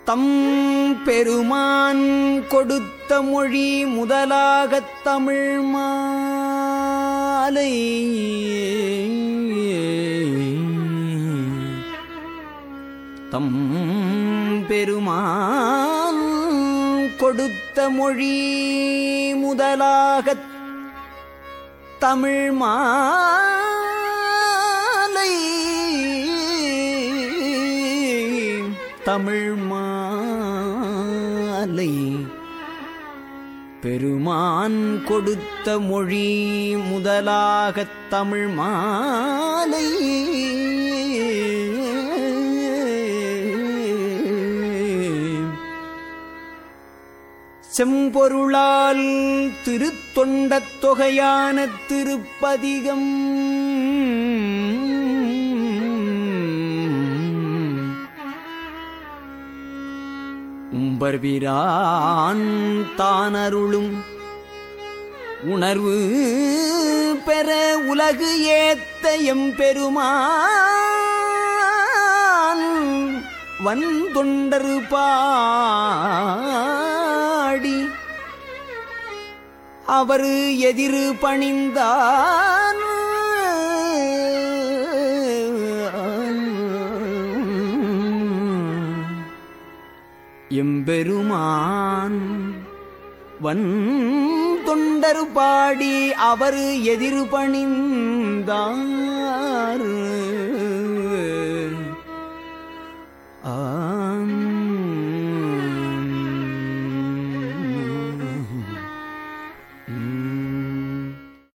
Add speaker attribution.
Speaker 1: தம் பெருமான் கொடுத்த மொழி முதலாகத் தமிழ் மாலை தம் பெருமான் கொடுத்த மொழி முதலாகத் தமிழ் மாலை தமிழ் மாலை பெருமான் கொடுத்த மொழி முதலாகத் தமிழ் மாலை செம்பொருளால் திருத்தொண்டத் தொகையான திருப்பதிகம் உம்பர்பிரான் தானருளும் உணர்வு பெற உலகு ஏத்த எம்பெருமான் வந்தொண்டரு பாடி அவர் எதிரு பணிந்தான் எம்பெருமான் வன் தொண்டரு பாடி அவர் எதிர் பணிந்தான்